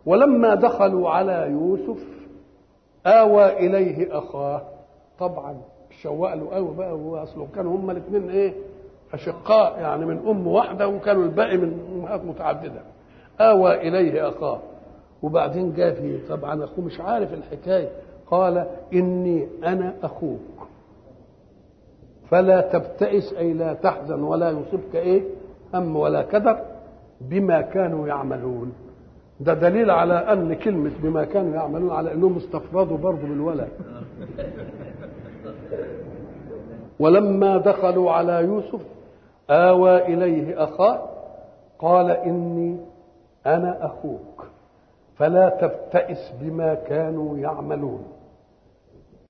ولما دخلوا على يوسف آوى إليه أخاه طبعا شوق له قوي بقى هو اصله كانوا هما الاثنين ايه اشقاء يعني من ام واحده وكانوا الباقي من امهات متعدده اوى اليه اخاه وبعدين جاء فيه طبعا اخوه مش عارف الحكايه قال اني انا اخوك فلا تبتئس اي لا تحزن ولا يصيبك ايه هم ولا كدر بما كانوا يعملون ده دليل على ان كلمه بما كانوا يعملون على انهم استفردوا برضه بالولد ولما دخلوا على يوسف آوى إليه أخاه قال إني أنا أخوك فلا تبتئس بما كانوا يعملون